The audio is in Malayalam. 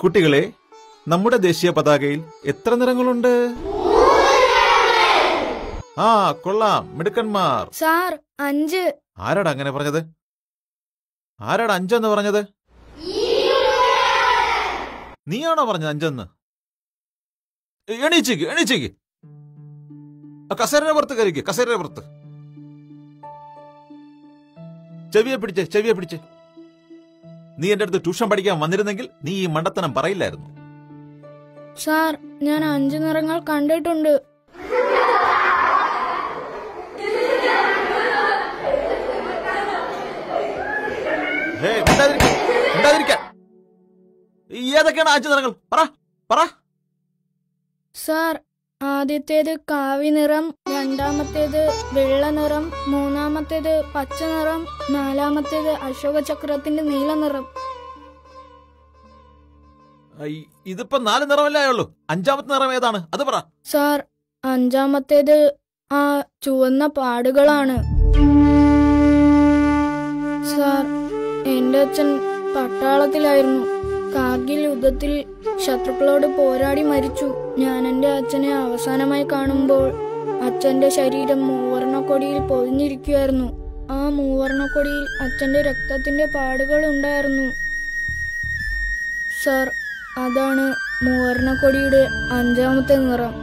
കുട്ടികളെ നമ്മുടെ ദേശീയ പതാകയിൽ എത്ര നിറങ്ങളുണ്ട് ആ കൊള്ളാം മിടുക്കന്മാർ സാർ അഞ്ച് ആരാടാ അങ്ങനെ പറഞ്ഞത് ആരാടാ അഞ്ചെന്ന് പറഞ്ഞത് നീയാണോ പറഞ്ഞത് അഞ്ചെന്ന് എണീച്ചേക്ക് എണീച്ചേക്ക് ആ കസേരയുടെ പുറത്ത് കയറിക്ക് കസേരയുടെ പുറത്ത് ചെവിയെ പിടിച്ച് ചെവിയെ പിടിച്ച് നീ എന്റെ അടുത്ത് ട്യൂഷൻ പഠിക്കാൻ വന്നിരുന്നെങ്കിൽ നീ ഈ മണ്ടത്തനം പറയില്ലായിരുന്നു സാർ ഞാൻ അഞ്ച് നിറങ്ങൾ കണ്ടിട്ടുണ്ട് ഹേ, മിണ്ടാതിരിക്ക്, മിണ്ടാതിരിക്കാൻ. ഏതൊക്കെയാണ് അഞ്ചു നിറങ്ങൾ പറ പറ സാർ ആദ്യത്തേത് കാവി നിറം രണ്ടാമത്തേത് വെള്ള നിറം മൂന്നാമത്തേത് പച്ച നിറം നാലാമത്തേത് അശോക ചക്രത്തിന്റെ നീല നിറം ഐ, ഇതിപ്പോ നാല് നിറമല്ലേ ആയുള്ളൂ അഞ്ചാമത്തെ നിറം ഏതാണ് അത് പറ സാർ അഞ്ചാമത്തേത് ആ ചുവന്ന പാടുകളാണ് സാർ എന്റെ അച്ഛൻ പട്ടാളത്തിലായിരുന്നു കാർഗിൽ യുദ്ധത്തിൽ ശത്രുക്കളോട് പോരാടി മരിച്ചു ഞാൻ എന്റെ അച്ഛനെ അവസാനമായി കാണുമ്പോൾ അച്ഛന്റെ ശരീരം മൂവർണക്കൊടിയിൽ പൊതിഞ്ഞിരിക്കുകയായിരുന്നു ആ മൂവർണക്കൊടിയിൽ അച്ഛന്റെ രക്തത്തിന്റെ പാടുകൾ ഉണ്ടായിരുന്നു സാർ അതാണ് മൂവർണക്കൊടിയുടെ അഞ്ചാമത്തെ നിറം